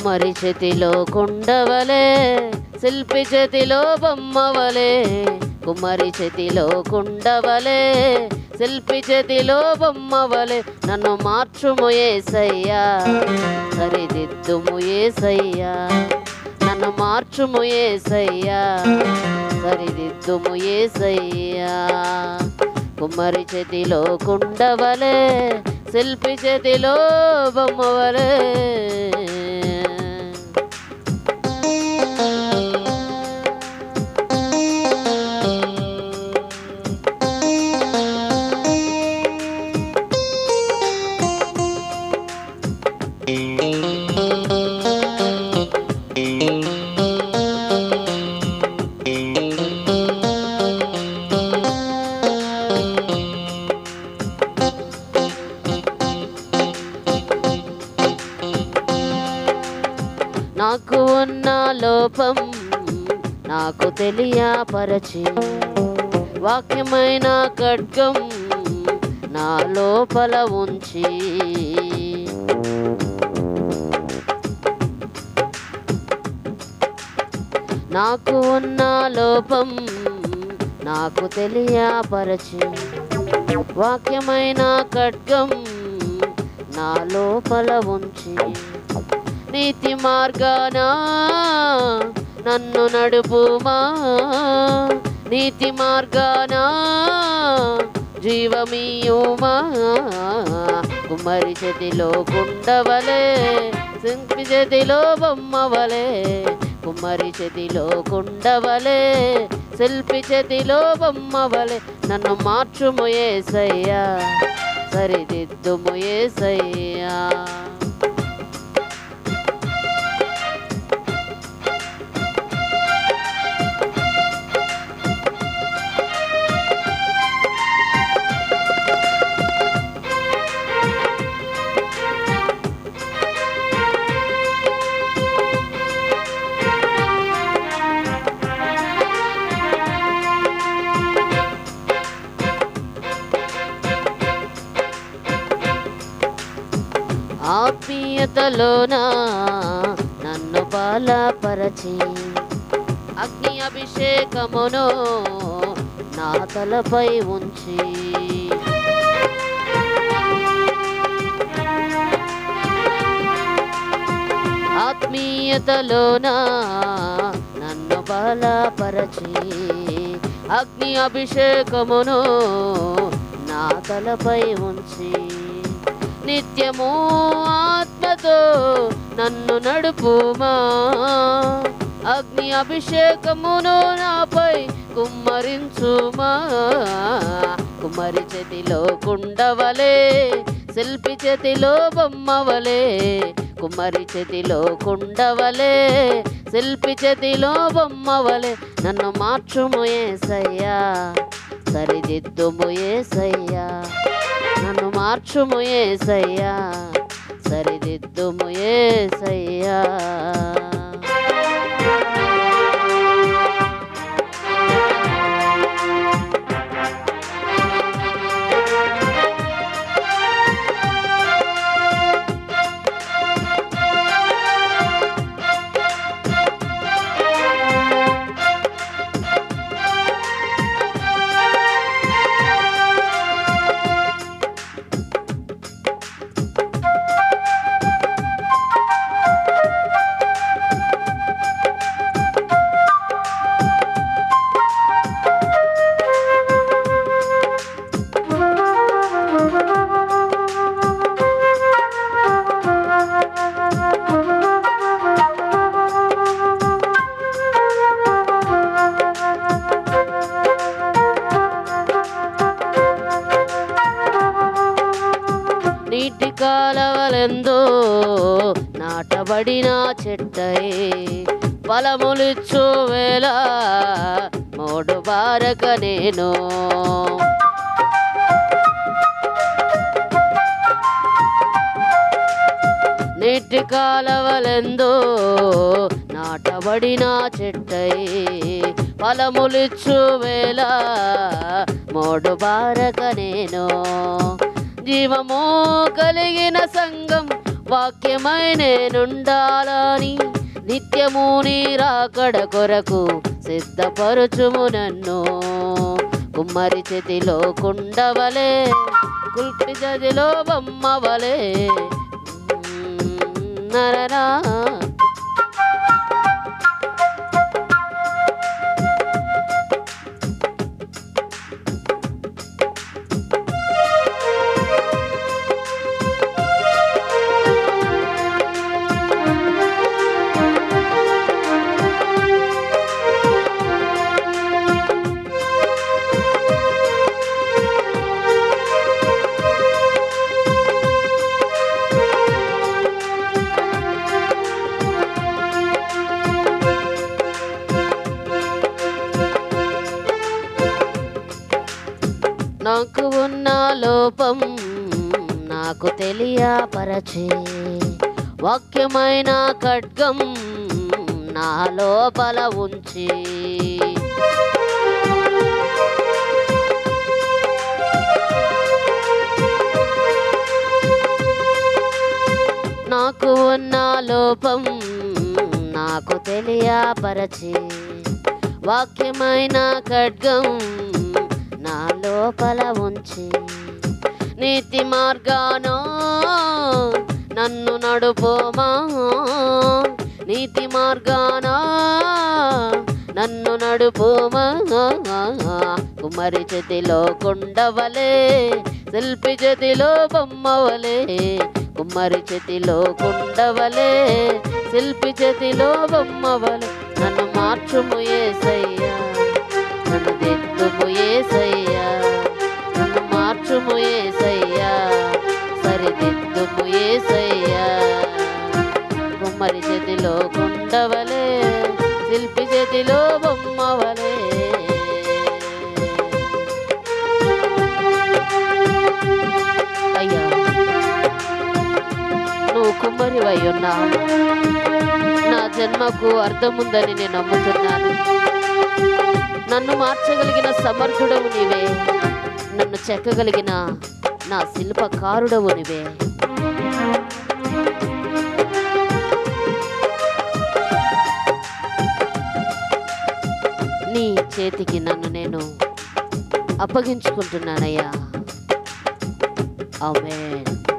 కుమ్మరి చేతిలో కొండవలే శిల్పి చేతిలో బొమ్మవలే కుమ్మరి చేతిలో కొండవలే శిల్పి చేతిలో బొమ్మవలే నన్ను మార్చుము ఏసయ్యా సరిదిద్దుము ఏసయ్యా నన్ను మార్చుము ఏసయ్యా సరిదిద్దుము ఏసయ్యా కుమ్మరి చేతిలో కుండవలే శిల్పి చేతిలో బొమ్మవలే నాకు ఉన్న లోపం నాకు తెలియపరచి వాక్యమైన ఖడ్గం నా లోపల ఉంచి నాకు ఉన్న లోపం నాకు తెలియపరచి వాక్యమైన ఖడ్గం నా లోపల ఉంచి నీతి మార్గాన నన్ను నడుపుమా నీతి మార్గాన జీవమీయుమా కుమ్మరి చేతిలో కుండవలే శిల్పి చేతిలో బొమ్మవలే కుమ్మరి చేతిలో కుండవలే శిల్పి చేతిలో బొమ్మవలే నన్ను మార్చుము ఏసయ్యా సరిదిద్దుము ఏసయ్యా ఆత్మీయతలోన నన్ను బలపరచి అగ్ని అభిషేకమును నా తలపై ఉంచి ఆత్మీయతలోన నన్ను బలపరచి అగ్ని అభిషేకమును నా తలపై ఉంచి నిత్యము ఆత్మతో నన్ను నడుపుమా అగ్ని అభిషేకమును నాపై కుమ్మరించుమా కుమ్మరి చేతిలో కుండవలే శిల్పి చేతిలో బొమ్మవలే కుమ్మరి చేతిలో కుండవలే శిల్పి చేతిలో బొమ్మవలే నన్ను మార్చుము ఏసయ్యా సరిదిద్దుము ఏసయ్యా నన్ను మార్చుము ఏసయ్యా సరిదిద్దుము ఏసయ్యా నీటి కాలవలెందో నాటబడిన చెట్టై ఫలములిచ్చు వేళ మోడు బారక నేను నీటి కాలవలెందో నాటబడిన చెట్టై ఫలములిచ్చు వేళ మోడు బారక నేను జీవము కలిగిన సంఘం వాక్యమై నేనుండాలని నిత్యము నీ రాకడ కొరకు సిద్ధపరచుము నన్ను కుమ్మరి చేతిలో కుండవలే కుల్పి గదిలో బొమ్మవలే నరనా నాకు ఉన్న లోపం నాకు తెలియపరచే వాక్యమైన ఖడ్గం నా లోపల ఉంచి నాకు ఉన్న లోపం నాకు తెలియపరచి వాక్యమైన ఖడ్గం నా లోపల ఉంచి నీతి మార్గాన నన్ను నడుపోమా నీతి మార్గాన నన్ను నడుపోమా కుమారి చేతిలో కొండవలే శిల్పి చేతిలో బొమ్మవలే కుమ్మరి చేతిలో కుండవలే శిల్పి చేతిలో బొమ్మవలే నన్ను మార్చుము ఏసయ్యా నన్ను దిద్దుము ఏసయ్యా నన్ను మార్చుము ఏసయ్యా సరిదిద్దుము ఏసయ్యా కుమ్మరి చేతిలో కుండవలే శిల్పి చేతిలో బొమ్మవలే అయ్యా నువ్వు కుమ్మరివై ఉన్నావు నా జన్మకు అర్థముందని నేను నమ్ముతున్నాను నన్ను మార్చగలిగిన సమర్థుడవు నీవే నన్ను చెక్కగలిగిన నా శిల్పకారుడవు నీవే నీ చేతికి నన్ను నేను అప్పగించుకుంటున్నానయ్యా ఆమేన్